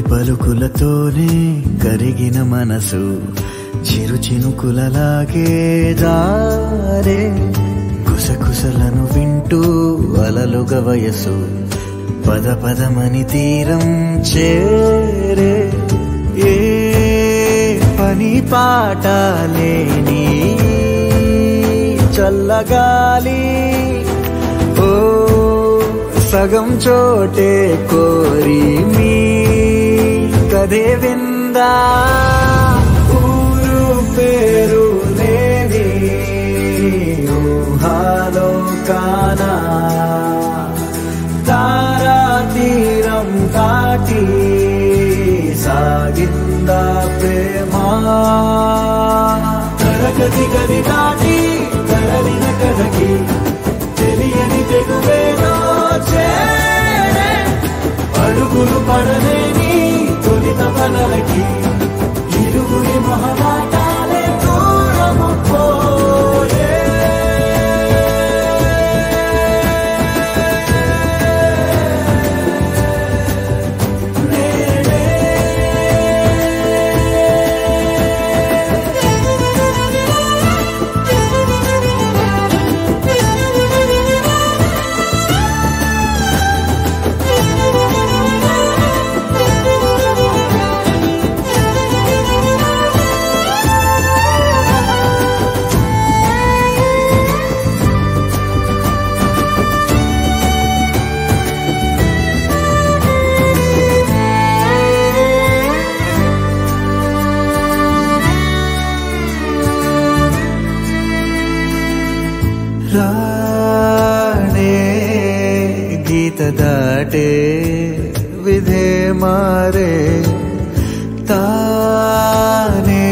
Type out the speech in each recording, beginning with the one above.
పలుకులతోనే కరిగిన మనసు చిరు చినుకులలాగే జారే కుసకుసలను వింటూ అలలుగ వయసు పద పదమని తీరం చేరే ఏ పని పాట లేని చల్లగాలి ఓ సగం చోటే కోరి మీ కదే విందా ఊరు పేరు లేని ఊహాలో కానా తారా తీరం దాటి సాగిందా ప్రేమ తరగతి గది దాటి తరలిన కథకి తెలియని తెగువేదో చేరే అడుగులు పడలేని తొలిత పనలకి ఇరుగురి మహమాటాలే దూరము పోయే రాణే గీత దాటే విధే మారే తానే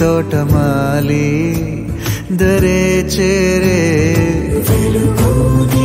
తోటమాలి దరే చేరే వెలుగు